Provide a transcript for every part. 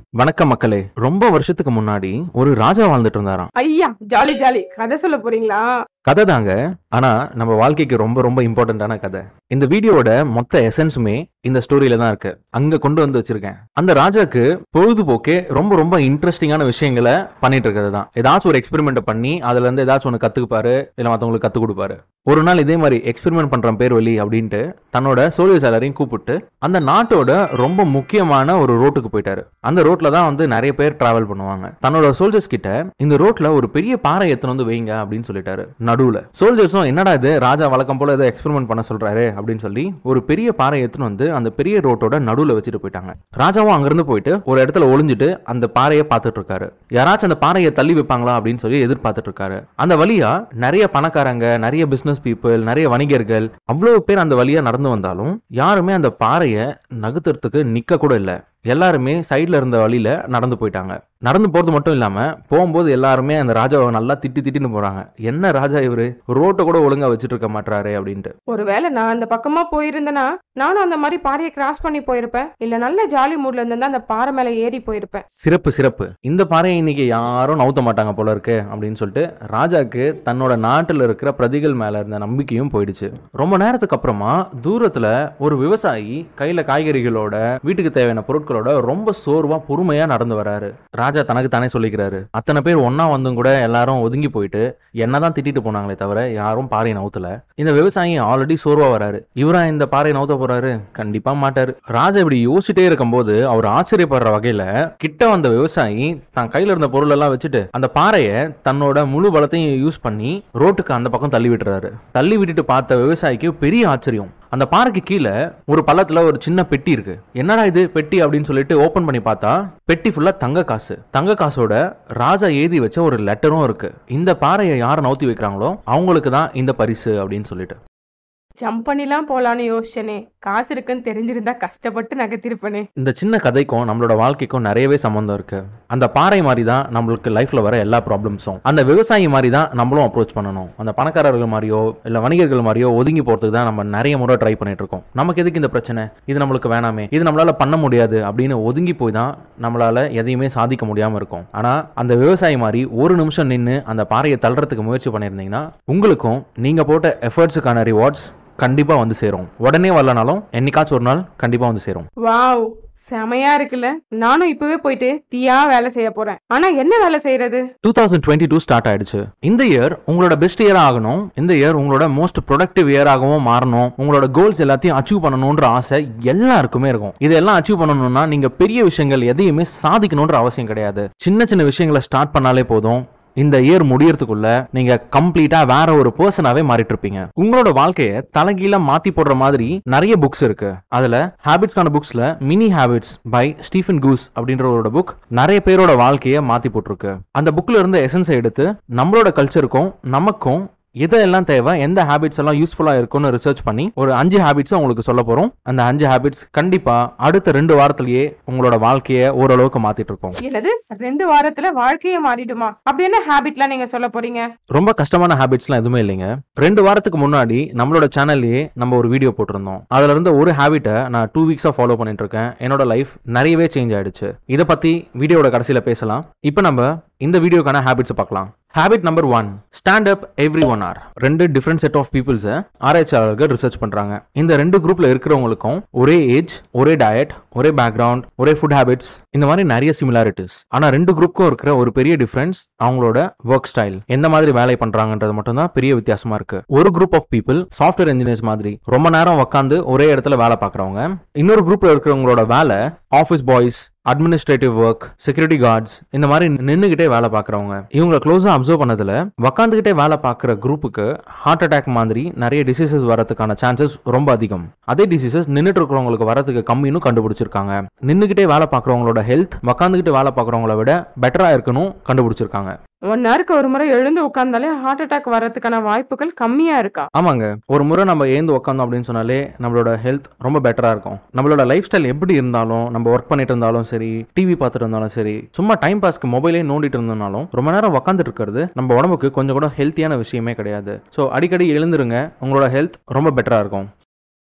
வணக்கம் மக்களே ரொம்ப வருஷத்துக்கு முன்னாடி ஒரு ராஜா வாழ்ந்துட்டு இருந்தாராம் ஐயா ஜாலி ஜாலி கதை சொல்ல போறீங்களா கதை தாங்க ஆனா நம்ம வாழ்க்கைக்கு ரொம்ப ரொம்ப இம்பார்ட்டன்டான கதை இந்த வீடியோவோட மொத்த எசன்ஸுமே இந்த ஸ்டோரியில தான் இருக்கு அங்க கொண்டு வந்து வச்சிருக்கேன் அந்த ராஜாக்கு பொழுதுபோக்கே ரொம்ப ரொம்ப இன்ட்ரெஸ்டிங்கான விஷயங்களை பண்ணிட்டு இருக்கிறது தான் ஏதாச்சும் ஒரு எக்ஸ்பெரிமெண்ட் பண்ணி அதுல இருந்து ஏதாச்சும் ஒன்று கத்துக்குப்பாரு இல்ல மத்தவங்களுக்கு கத்து கொடுப்பாரு ஒரு நாள் இதே மாதிரி எக்ஸ்பெரிமெண்ட் பண்ற பேர் வழி அப்படின்ட்டு தன்னோட சோல்ஜர்ஸ் எல்லாரையும் கூப்பிட்டு அந்த நாட்டோட ரொம்ப முக்கியமான ஒரு ரோட்டுக்கு போயிட்டாரு அந்த ரோட்ல தான் வந்து நிறைய பேர் டிராவல் பண்ணுவாங்க தன்னோட சோல்ஜர்ஸ் கிட்ட இந்த ரோட்ல ஒரு பெரிய பாறை எத்தனை வந்து வைங்க அப்படின்னு சொல்லிட்டாரு நடுவுல சோல்ஜர்ஸும் என்னடா இது ராஜா வழக்கம் போல ஏதோ எக்ஸ்பெரிமெண்ட் பண்ண சொல்றாரு அப்படின்னு சொல்லி ஒரு பெரிய பாறை எடுத்துன்னு வந்து அந்த பெரிய ரோட்டோட நடுவுல வச்சுட்டு போயிட்டாங்க ராஜாவும் அங்கிருந்து போயிட்டு ஒரு இடத்துல ஒளிஞ்சிட்டு அந்த பாறையை பார்த்துட்டு இருக்காரு யாராச்சும் அந்த பாறையை தள்ளி வைப்பாங்களா அப்படின்னு சொல்லி எதிர்பார்த்துட்டு இருக்காரு அந்த வழியா நிறைய பணக்காரங்க நிறைய பிசினஸ் பீப்புள் நிறைய வணிகர்கள் அவ்வளவு பேர் அந்த வழியா நடந்து வந்தாலும் யாருமே அந்த பாறையை நகர்த்துறதுக்கு நிக்க கூட இல்ல எல்லாருமே சைடுல இருந்த வழியில நடந்து போயிட்டாங்க நடந்து போறது மட்டும் இல்லாம போகும்போது எல்லாருமே அந்த ராஜாவை நல்லா திட்டி திட்டின்னு போறாங்க என்ன ராஜா இவரு ரோட்டை கூட ஒழுங்கா வச்சுட்டு இருக்க மாட்டாரு அப்படின்ட்டு ஒருவேளை நான் அந்த பக்கமா போயிருந்தேனா நானும் அந்த மாதிரி பாறையை கிராஸ் பண்ணி போயிருப்பேன் இல்ல நல்ல ஜாலி மூட்ல இருந்தா அந்த பாறை மேல ஏறி போயிருப்பேன் சிறப்பு சிறப்பு இந்த பாறையை இன்னைக்கு யாரும் நவுத்த மாட்டாங்க போல இருக்கு அப்படின்னு சொல்லிட்டு ராஜாக்கு தன்னோட நாட்டுல இருக்கிற பிரதிகள் மேல இருந்த நம்பிக்கையும் போயிடுச்சு ரொம்ப நேரத்துக்கு அப்புறமா தூரத்துல ஒரு விவசாயி கையில காய்கறிகளோட வீட்டுக்கு தேவையான பொருட்களோட ரொம்ப சோர்வா பொறுமையா நடந்து வராரு ராஜா தனக்கு தானே சொல்லிக்கிறாரு அத்தனை பேர் ஒண்ணா வந்தும் கூட எல்லாரும் ஒதுங்கி போயிட்டு என்னதான் திட்டிட்டு போனாங்களே தவிர யாரும் பாறையை நவுத்தல இந்த விவசாயி ஆல்ரெடி சோர்வா வராரு இவரா இந்த பாறையை நவுத்த போறாரு கண்டிப்பா மாட்டாரு ராஜா இப்படி யோசிச்சுட்டே இருக்கும்போது அவர் ஆச்சரியப்படுற வகையில கிட்ட வந்த விவசாயி தான் கையில இருந்த பொருள் எல்லாம் வச்சுட்டு அந்த பாறையை தன்னோட முழு பலத்தையும் யூஸ் பண்ணி ரோட்டுக்கு அந்த பக்கம் தள்ளி விட்டுறாரு தள்ளி விட்டுட்டு பார்த்த விவசாயிக்கு பெரிய ஆச்சரியம் அந்த பாறைக்கு கீழே ஒரு பள்ளத்துல ஒரு சின்ன பெட்டி இருக்கு என்னடா இது பெட்டி அப்படின்னு சொல்லிட்டு ஓபன் பண்ணி பார்த்தா பெட்டி ஃபுல்லா தங்க காசு தங்க காசோட ராஜா எழுதி வச்ச ஒரு லெட்டரும் இருக்கு இந்த பாறையை யார் நவுத்தி வைக்கிறாங்களோ அவங்களுக்கு தான் இந்த பரிசு அப்படின்னு சொல்லிட்டு ஜம்ப் பண்ணிலாம் போலான்னு யோசிச்சனே காசு இருக்குன்னு தெரிஞ்சிருந்தா கஷ்டப்பட்டு நகர்த்திருப்பனே இந்த சின்ன கதைக்கும் நம்மளோட வாழ்க்கைக்கும் நிறையவே சம்மந்தம் இருக்கு அந்த பாறை மாதிரி தான் நம்மளுக்கு லைஃப்ல வர எல்லா ப்ராப்ளம்ஸும் அந்த விவசாயி மாதிரி தான் நம்மளும் அப்ரோச் பண்ணணும் அந்த பணக்காரர்கள் மாதிரியோ இல்ல வணிகர்கள் மாதிரியோ ஒதுங்கி போறதுக்கு தான் நம்ம நிறைய முறை ட்ரை பண்ணிட்டு இருக்கோம் நமக்கு எதுக்கு இந்த பிரச்சனை இது நம்மளுக்கு வேணாமே இது நம்மளால பண்ண முடியாது அப்படின்னு ஒதுங்கி போய் தான் நம்மளால எதையுமே சாதிக்க முடியாம இருக்கும் ஆனா அந்த விவசாயி மாதிரி ஒரு நிமிஷம் நின்று அந்த பாறையை தள்ளுறதுக்கு முயற்சி பண்ணியிருந்தீங்கன்னா உங்களுக்கும் நீங்க போட்ட எஃபர்ட்ஸுக்கான ரிவார்ட்ஸ் கண்டிப்பா வந்து சேரும் உடனே வரலனாலும் என்னைக்காச்சும் ஒரு நாள் கண்டிப்பா வந்து சேரும் வாவ் செமையா இருக்குல்ல நானும் இப்பவே போயிட்டு தீயா வேலை செய்ய போறேன் ஆனா என்ன வேலை செய்யறது two thousand twenty two start ஆயிடுச்சு இந்த இயர் உங்களோட பெஸ்ட் இயர் ஆகணும் இந்த இயர் உங்களோட மோஸ்ட் ப்ரொடக்டிவ் இயராகவும் மாறணும் உங்களோட கோல்ஸ் எல்லாத்தையும் அச்சீவ் பண்ணணும்ன்ற ஆசை எல்லாருக்குமே இருக்கும் இதெல்லாம் அச்சீவ் பண்ணணும்னா நீங்க பெரிய விஷயங்கள் எதையுமே சாதிக்கணும்ன்ற அவசியம் கிடையாது சின்ன சின்ன விஷயங்களை ஸ்டார்ட் பண்ணாலே போதும் இந்த இயர் முடியறதுக்குள்ள நீங்க கம்ப்ளீட்டா வேற ஒரு பர்சனாவே மாறிட்டு இருப்பீங்க உங்களோட வாழ்க்கைய தலைகீழ மாத்தி போடுற மாதிரி நிறைய புக்ஸ் இருக்கு அதுல ஹேபிட்ஸ்க்கான புக்ஸ்ல mini habits by Stephen Guise அப்படின்றவரோட புக் நிறைய பேரோட வாழ்க்கைய மாத்தி போட்டிருக்கு அந்த புக்ல இருந்து எசன்ஸை எடுத்து நம்மளோட கல்ச்சருக்கும் நமக்கும் எதெல்லாம் தேவை எந்த ஹேபிட்ஸ் எல்லாம் யூஸ்ஃபுல்லா இருக்கும்னு ரிசர்ச் பண்ணி ஒரு அஞ்சு ஹேபிட்ஸ் உங்களுக்கு சொல்ல போறோம் அந்த அஞ்சு ஹேபிட்ஸ் கண்டிப்பா அடுத்த ரெண்டு வாரத்திலேயே உங்களோட வாழ்க்கைய ஓரளவுக்கு மாத்திட்டு இருக்கோம் என்னது ரெண்டு வாரத்துல வாழ்க்கையே மாறிடுமா அப்படி என்ன ஹேபிட்லாம் நீங்க சொல்ல போறீங்க ரொம்ப கஷ்டமான ஹேபிட்ஸ்லாம் எதுவுமே இல்லைங்க ரெண்டு வாரத்துக்கு முன்னாடி நம்மளோட சேனல்லையே நம்ம ஒரு வீடியோ போட்டிருந்தோம் அதுல இருந்து ஒரு ஹேபிட்டை நான் டூ வீக்ஸா ஃபாலோ பண்ணிட்டு இருக்கேன் என்னோட லைஃப் நிறையவே சேஞ்ச் ஆயிடுச்சு இதை பத்தி வீடியோட கடைசியில பேசலாம் இப்போ நம்ம இந்த வீடியோக்கான ஹேபிட்ஸ் பார்க்கலாம் habit number one stand up every one hour ரெண்டு டிஃப்ரெண்ட் செட் ஆஃப் பீப்புள்ஸை ஆராய்ச்சியாளர்கள் ரிசர்ச் பண்றாங்க இந்த ரெண்டு குரூப்ல இருக்கிறவங்களுக்கும் ஒரே ஏஜ் ஒரே டயட் ஒரே பேக்ரவுண்ட் ஒரே ஃபுட் ஹேபிட்ஸ் இந்த மாதிரி நிறைய சிமிலாரிட்டிஸ் ஆனா ரெண்டு குரூப்புக்கும் இருக்கிற ஒரு பெரிய டிஃபரன்ஸ் அவங்களோட ஒர்க் ஸ்டைல் எந்த மாதிரி வேலை பண்றாங்கன்றது மட்டும் தான் பெரிய வித்தியாசமா இருக்கு ஒரு group of people software engineers மாதிரி ரொம்ப நேரம் உட்காந்து ஒரே இடத்துல வேலை பார்க்குறவங்க இன்னொரு குரூப்ல இருக்கிறவங்களோட வேலை office boys administrative work security guards இந்த மாதிரி நின்றுகிட்டே வேலை பார்க்குறவங்க இவங்க க்ளோஸாக அப்சர்வ் பண்ணதுல உக்காந்துக்கிட்டே வேலை பார்க்குற குரூப்புக்கு ஹார்ட் அட்டாக் மாதிரி நிறைய டிசீசஸ் வரதுக்கான சான்சஸ் ரொம்ப அதிகம் அதே டிசீசஸ் நின்றுட்டு இருக்கிறவங்களுக்கு வரதுக்கு கம்மின்னு கண்டுபிடிச்சிருக்காங்க நின்றுக்கிட்டே வேலை பார்க்குறவங்களோட ஹெல்த் உக்காந்துக்கிட்டு வேலை பார்க்குறவங்கள விட பெட்டராக இருக்கணும் கண்டுபிடிச்சிருக்காங்க ஒன் ஹவருக்கு ஒரு முறை எழுந்து உட்கார்ந்தாலே ஹார்ட் அட்டாக் வர்றதுக்கான வாய்ப்புகள் கம்மியா இருக்கா ஆமாங்க ஒரு முறை நம்ம ஏந்து உட்காந்தோம் அப்படின்னு சொன்னாலே நம்மளோட ஹெல்த் ரொம்ப பெட்டரா இருக்கும் நம்மளோட லைஃப் ஸ்டைல் எப்படி இருந்தாலும் நம்ம ஒர்க் பண்ணிட்டு இருந்தாலும் சரி டிவி பார்த்துட்டு இருந்தாலும் சரி சும்மா டைம் பாஸ்க்கு மொபைலே நோண்டிட்டு இருந்தனாலும் ரொம்ப நேரம் உட்காந்துட்டு இருக்கிறது நம்ம உடம்புக்கு கொஞ்சம் கூட ஹெல்த்தியான விஷயமே கிடையாது ஸோ அடிக்கடி எழுந்துருங்க உங்களோட ஹெல்த் ரொம்ப பெட்டரா இருக்கும்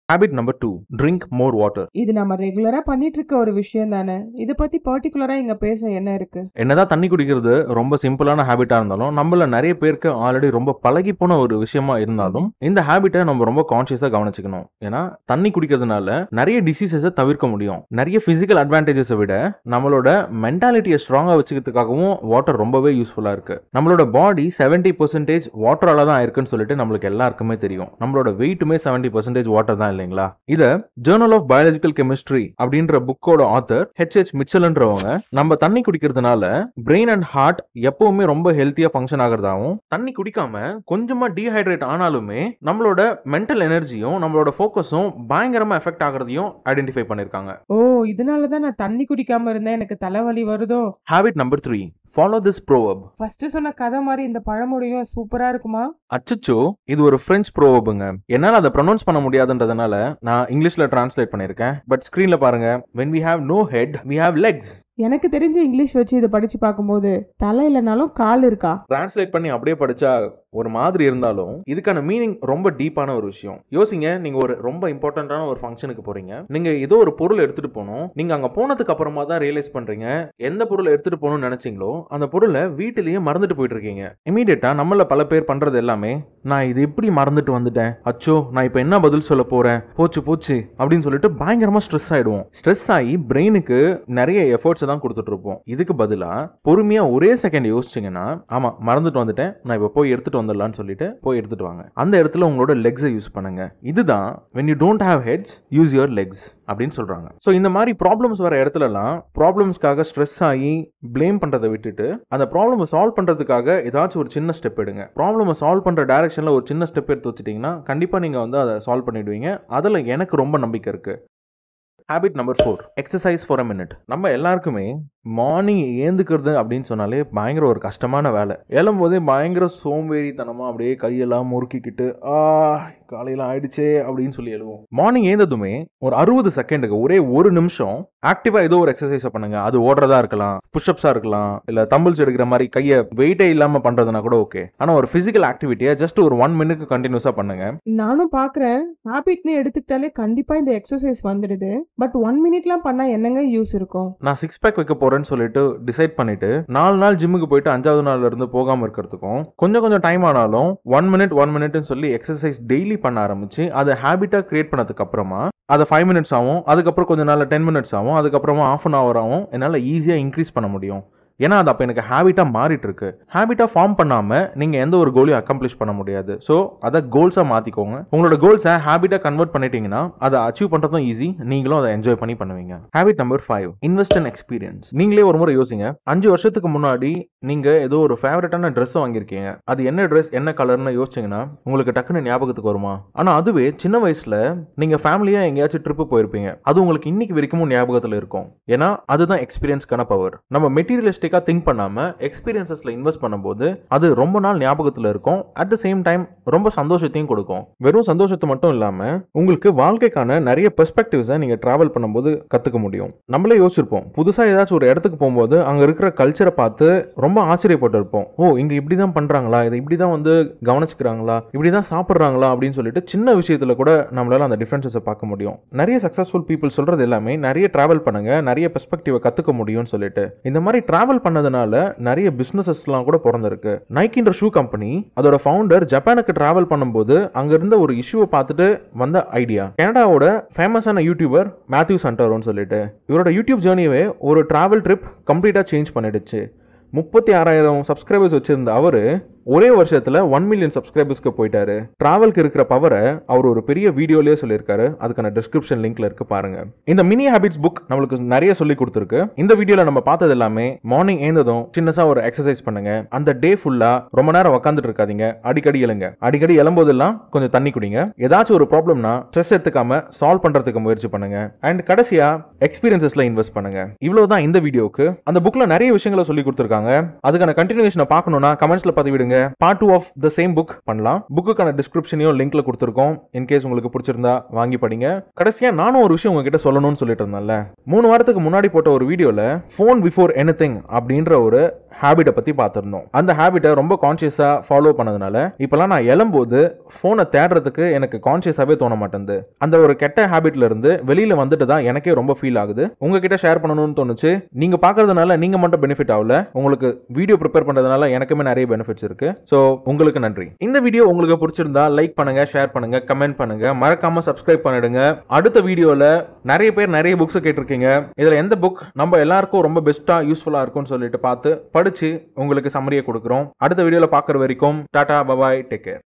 habit number two drink more water இது நம்ம ரெகுலரா பண்ணிட்டு இருக்க ஒரு விஷயம் தானே இத பத்தி பர்டிகுலரா இங்க பேச என்ன இருக்கு என்னதான் தண்ணி குடிக்கிறது ரொம்ப சிம்பிளான ஹேபிட்டா இருந்தாலும் நம்மள நிறைய பேருக்கு ஆல்ரெடி ரொம்ப பழகி போன ஒரு விஷயமா இருந்தாலும் இந்த ஹேபிட்டை நம்ம ரொம்ப கான்சியஸா கவனிச்சுக்கணும் ஏன்னா தண்ணி குடிக்கிறதுனால நிறைய டிசீசஸை தவிர்க்க முடியும் நிறைய பிசிக்கல் அட்வான்டேஜஸை விட நம்மளோட மென்டாலிட்டியை ஸ்ட்ராங்கா வச்சுக்கிறதுக்காகவும் வாட்டர் ரொம்பவே யூஸ்ஃபுல்லா இருக்கு நம்மளோட பாடி செவன்டி பர்சன்டேஜ் வாட்டரால தான் இருக்குன்னு சொல்லிட்டு நம்மளுக்கு எல்லாருக்குமே தெரியும் நம்மளோட வெயிட்டுமே செவன்டி பர்சன்டேஜ் வாட்டர் தான் இல்லைங்களா இத ஜேர்னல் ஆஃப் பயாலஜிக்கல் கெமிஸ்ட்ரி அப்படின்ற புக்கோட ஆத்தர் ஹெச் ஹெச் மிச்சல்ன்றவங்க நம்ம தண்ணி குடிக்கிறதுனால பிரெயின் அண்ட் ஹார்ட் எப்பவுமே ரொம்ப ஹெல்த்தியா ஃபங்க்ஷன் ஆகிறதாவும் தண்ணி குடிக்காம கொஞ்சமா டீஹைட்ரேட் ஆனாலுமே நம்மளோட மென்டல் எனர்ஜியும் நம்மளோட ஃபோக்கஸும் பயங்கரமா எஃபெக்ட் ஆகிறதையும் ஐடென்டிஃபை பண்ணிருக்காங்க ஓ இதனால தான் நான் தண்ணி குடிக்காம இருந்தேன் எனக்கு தலைவலி வருதோ habit number three follow this proverb first சொன்ன கதை மாதிரி இந்த பழமொழியும் சூப்பரா இருக்குமா அச்சச்சோ இது ஒரு பிரெஞ்சு ப்ரோவபுங்க என்னால அதை ப்ரொனவுன்ஸ் பண்ண முடியாதுன்றதுனால நான் இங்கிலீஷ்ல டிரான்ஸ்லேட் பண்ணிருக்கேன் பட் ஸ்கிரீன்ல பாருங்க when we have no head we have legs எனக்கு தெரிஞ்ச இங்கிலீஷ் வச்சு இதை படிச்சு பார்க்கும்போது தலை இல்லைனாலும் கால் இருக்கா டிரான்ஸ்லேட் பண்ணி அப்படியே படிச்சா ஒரு மாதிரி இருந்தாலும் இதுக்கான மீனிங் ரொம்ப டீப்பான ஒரு விஷயம் யோசிங்க நீங்க ஒரு ரொம்ப இம்பார்ட்டன்டான ஒரு ஃபங்க்ஷனுக்கு போறீங்க நீங்க ஏதோ ஒரு பொருள் எடுத்துட்டு போகணும் நீங்க அங்க போனதுக்கு அப்புறமா தான் ரியலைஸ் பண்றீங்க எந்த பொருளை எடுத்துட்டு போகணும்னு நினைச்சீங்களோ அந்த பொருளை வீட்டிலேயே மறந்துட்டு போயிட்டு இருக்கீங்க இமீடியட்டா நம்மள பல பேர் பண்றது எல்லாமே நான் இது எப்படி மறந்துட்டு வந்துட்டேன் அச்சோ நான் இப்போ என்ன பதில் சொல்ல போறேன் போச்சு போச்சு அப்படின்னு சொல்லிட்டு பயங்கரமா ஸ்ட்ரெஸ் ஆயிடுவோம் ஸ்ட்ரெஸ் ஆகி பிரெயினுக்கு நிறைய எஃபர்ட்ஸ் தான் கொடுத்துட்டு இருப்போம் இதுக்கு பதிலா பொறுமையா ஒரே செகண்ட் யோசிச்சிங்கன்னா ஆமா மறந்துட்டு வந்துட்டேன் நான் இப்போ போய் எடுத்துட்டு வந்துடலாம்னு சொல்லிட்டு போய் எடுத்துட்டு வாங்க அந்த இடத்துல உங்களோட லெக்ஸை யூஸ் பண்ணுங்க இதுதான் when you don't have heads use your legs அப்படின்னு சொல்றாங்க ஸோ இந்த மாதிரி ப்ராப்ளம்ஸ் வர இடத்துலலாம் ப்ராப்ளம்ஸ்க்காக ஸ்ட்ரெஸ் ஆகி ப்ளேம் பண்றதை விட்டுட்டு அந்த ப்ராப்ளமை சால்வ் பண்றதுக்காக ஏதாச்சும் ஒரு சின்ன ஸ்டெப் எடுங்க ப்ராப்ளமை சால்வ் பண்ற டைரக்ஷன்ல ஒரு சின்ன ஸ்டெப் எடுத்து வச்சிட்டீங்கன்னா கண்டிப்பா நீங்க வந்து அதை சால்வ் பண்ணிடுவீங்க அதுல எனக்கு ரொம்ப நம்பிக்கை இருக்கு habit number four exercise for a minute நம்ம எல்லாருக்குமே மார்னிங் ஏந்துக்கிறது அப்படின்னு சொன்னாலே பயங்கர ஒரு கஷ்டமான வேலை எழும்போதே பயங்கர சோம்பேறித்தனமா அப்படியே கையெல்லாம் முறுக்கிக்கிட்டு ஆ காலையில ஆயிடுச்சே அப்படின்னு சொல்லி எழுவோம் மார்னிங் ஏந்ததுமே ஒரு அறுபது செகண்டுக்கு ஒரே ஒரு நிமிஷம் ஆக்டிவா ஏதோ ஒரு எக்ஸசைஸை பண்ணுங்க அது ஓடுறதா இருக்கலாம் புஷ்அப்ஸா இருக்கலாம் இல்ல தம்பிள்ஸ் எடுக்கிற மாதிரி கையை வெயிட்டே இல்லாம பண்றதுனா கூட ஓகே ஆனா ஒரு பிசிக்கல் ஆக்டிவிட்டியை ஜஸ்ட் ஒரு ஒன் மினிட் கண்டினியூஸா பண்ணுங்க நானும் பாக்குறேன் ஹாபிட்னு எடுத்துக்கிட்டாலே கண்டிப்பா இந்த எக்ஸசைஸ் வந்துடுது பட் ஒன் மினிட்லாம் பண்ணா என்னங்க யூஸ் இருக்கும் நான் சிக்ஸ் பேக் வைக்க போறேன்னு சொல்லிட்டு டிசைட் பண்ணிட்டு நாலு நாள் ஜிம்முக்கு போயிட்டு அஞ்சாவது நாள்ல இருந்து போகாம இருக்கிறதுக்கும் கொஞ்சம் கொஞ்சம் டைம் ஆனாலும் ஒன் மினிட் ஒன் மினிட்னு சொல்லி எக்ஸசைஸ் டெய்லி பண்ண ஆரம்பிச்சு அதை ஹேபிட்டா கிரியேட் பண்ணதுக்கு அப்புறமா அதை ஃபைவ் மினிட்ஸ் ஆகும் அதுக்கப்புறம் கொஞ்சம் நாள் டென் மினிட்ஸ் ஆகும் அதுக்கப்புறமா ஆஃப் அன் ஹவர் ஆகும் என்னால் ஈஸியாக இன்க்ரீஸ் பண்ண முடியும் ஏன்னா அது அப்போ எனக்கு ஹேபிட்டாக மாறிட்டு இருக்கு ஹேபிட்டாக ஃபார்ம் பண்ணாமல் நீங்கள் எந்த ஒரு கோலையும் அக்கம்ப்ளிஷ் பண்ண முடியாது ஸோ அதை கோல்ஸாக மாற்றிக்கோங்க உங்களோட கோல்ஸை ஹேபிட்டாக கன்வெர்ட் பண்ணிட்டீங்கன்னா அதை அச்சீவ் பண்ணுறதும் ஈஸி நீங்களும் அதை என்ஜாய் பண்ணி பண்ணுவீங்க habit number five invest in experience நீங்களே ஒரு முறை யோசிங்க அஞ்சு வருஷத்துக்கு முன்னாடி நீங்கள் ஏதோ ஒரு ஃபேவரட்டான ட்ரெஸ் வாங்கியிருக்கீங்க அது என்ன ட்ரெஸ் என்ன கலர்னு யோசிச்சிங்கன்னா உங்களுக்கு டக்குன்னு ஞாபகத்துக்கு வருமா ஆனால் அதுவே சின்ன வயசில் நீங்கள் ஃபேமிலியாக எங்கேயாச்சும் ட்ரிப்பு போயிருப்பீங்க அது உங்களுக்கு இன்னைக்கு வரைக்கும் ஞாபகத்தில் இருக்கும் ஏன்னா அதுதான் எக்ஸ்பீரியன்ஸ்க்கான பவர் நம்ம மெட்டீரியலிஸ்டிக்காக திங்க் பண்ணாமல் எக்ஸ்பீரியன்சஸில் இன்வெஸ்ட் பண்ணும்போது அது ரொம்ப நாள் ஞாபகத்தில் இருக்கும் அட் த சேம் டைம் ரொம்ப சந்தோஷத்தையும் கொடுக்கும் வெறும் சந்தோஷத்தை மட்டும் இல்லாமல் உங்களுக்கு வாழ்க்கைக்கான நிறைய பெர்ஸ்பெக்டிவ்ஸை நீங்கள் ட்ராவல் பண்ணும்போது கற்றுக்க முடியும் நம்மளே யோசிச்சிருப்போம் புதுசாக ஏதாச்சும் ஒரு இடத்துக்கு போகும்போது அங்கே இருக்கிற கல்ச்சரை பார்த்து ரொம்ப ஆச்சரியப்பட்டு இருப்போம் ஓ இங்கே இப்படி தான் பண்ணுறாங்களா இதை இப்படி தான் வந்து கவனிச்சுக்கிறாங்களா இப்படி தான் சாப்பிட்றாங்களா அப்படின்னு சொல்லிட்டு சின்ன விஷயத்தில் கூட நம்மளால அந்த டிஃப்ரென்சஸை பார்க்க முடியும் நிறைய சக்ஸஸ்ஃபுல் பீப்புள் சொல்கிறது எல்லாமே நிறைய ட்ராவல் பண்ணுங்க நிறைய பெர்ஸ்பெக்டிவை கற்றுக்க முடியும்னு சொல்லிட்டு இந்த மாதிரி ட்ராவல் பண்ணதுனால நிறைய பிஸ்னஸஸ்லாம் கூட பிறந்திருக்கு நைக்கின்ற ஷூ கம்பெனி அதோட ஃபவுண்டர் ஜப்பானுக்கு ட்ராவல் பண்ணும்போது அங்க இருந்த ஒரு இஷ்யூவை பார்த்துட்டு வந்த ஐடியா கனடாவோட ஃபேமஸான யூடியூபர் மேத்யூ சண்டரோன்னு சொல்லிட்டு இவரோட யூடியூப் ஜேர்னியவே ஒரு டிராவல் ட்ரிப் கம்ப்ளீட்டாக சேஞ்ச் பண்ணிடுச்சு முப்பத்தி ஆறாயிரம் சப்ஸ்கிரைபர்ஸ் வச்சிருந்த அவரு ஒரே வருஷத்துல ஒன் மில்லியன் சப்ஸ்கிரைபர்ஸ்க்கு போயிட்டாரு டிராவல்க்கு இருக்கிற பவரை அவர் ஒரு பெரிய வீடியோலயே சொல்லியிருக்காரு அதுக்கான டிஸ்கிரிப்ஷன் லிங்க்ல இருக்கு பாருங்க இந்த மினி ஹேபிட்ஸ் புக் நம்மளுக்கு நிறைய சொல்லி கொடுத்துருக்கு இந்த வீடியோல நம்ம பார்த்தது எல்லாமே மார்னிங் ஏந்ததும் சின்னசா ஒரு எக்ஸசைஸ் பண்ணுங்க அந்த டே ஃபுல்லா ரொம்ப நேரம் உட்காந்துட்டு இருக்காதீங்க அடிக்கடி எழுங்க அடிக்கடி எழும்போதெல்லாம் கொஞ்சம் தண்ணி குடிங்க ஏதாச்சும் ஒரு ப்ராப்ளம்னா ஸ்ட்ரெஸ் எடுத்துக்காம சால்வ் பண்றதுக்கு முயற்சி பண்ணுங்க அண்ட் கடைசியா எக்ஸ்பீரியன்சஸ்ல இன்வெஸ்ட் பண்ணுங்க இவ்வளவுதான் இந்த வீடியோக்கு அந்த புக்ல நிறைய விஷயங்களை சொல்லி கொடுத்துருக்காங்க அதுக்கான கண்டினியூஷனை பார்க்கணும்னா கமெண்ட்ஸ்ல பதிவிடுங்க part two of the same book பண்ணலாம் புக்குக்கான டிஸ்கிரிப்ஷனையும் லிங்க்ல கொடுத்துருக்கோம் இன்கேஸ் உங்களுக்கு பிடிச்சிருந்தா வாங்கி படிங்க கடைசியா நானும் ஒரு விஷயம் உங்ககிட்ட சொல்லணும்னு சொல்லிட்டு இருந்தேன்ல மூணு வாரத்துக்கு முன்னாடி போட்ட ஒரு வீடியோல ஃபோன் பிஃபோர் எனி அப்படின்ற ஒரு ஹேபிட்டை பத்தி பார்த்திருந்தோம் அந்த ஹேபிட்டை ரொம்ப கான்சியஸா ஃபாலோ பண்ணதுனால இப்பெல்லாம் நான் எழும்போது ஃபோனை தேடுறதுக்கு எனக்கு கான்சியஸாவே தோண மாட்டேங்குது அந்த ஒரு கெட்ட ஹேபிட்ல இருந்து வெளியில வந்துட்டு தான் எனக்கே ரொம்ப ஃபீல் ஆகுது உங்ககிட்ட ஷேர் பண்ணணும்னு தோணுச்சு நீங்க பார்க்கறதுனால நீங்க மட்டும் பெனிஃபிட் ஆகல உங்களுக்கு வீடியோ ப்ரிப்பேர் பண்றதுனால எனக்குமே நிறைய பெனிஃபிட்ஸ் இருக்கு ஸோ உங்களுக்கு நன்றி இந்த வீடியோ உங்களுக்கு பிடிச்சிருந்தா லைக் பண்ணுங்க ஷேர் பண்ணுங்க கமெண்ட் பண்ணுங்க மறக்காம சப்ஸ்கிரைப் பண்ணிடுங்க அடுத்த வீடியோல நிறைய பேர் நிறைய புக்ஸ் கேட்டிருக்கீங்க இதுல எந்த புக் நம்ம எல்லாருக்கும் ரொம்ப பெஸ்ட்டா யூஸ்ஃபுல்லா இருக்கும்னு சொல்லிட்டு பார்த்து படிச்சு உங்களுக்கு சம்மரியை கொடுக்குறோம் அடுத்த வீடியோல பார்க்குற வரைக்கும் டாடா பபாய் டேக் கேர்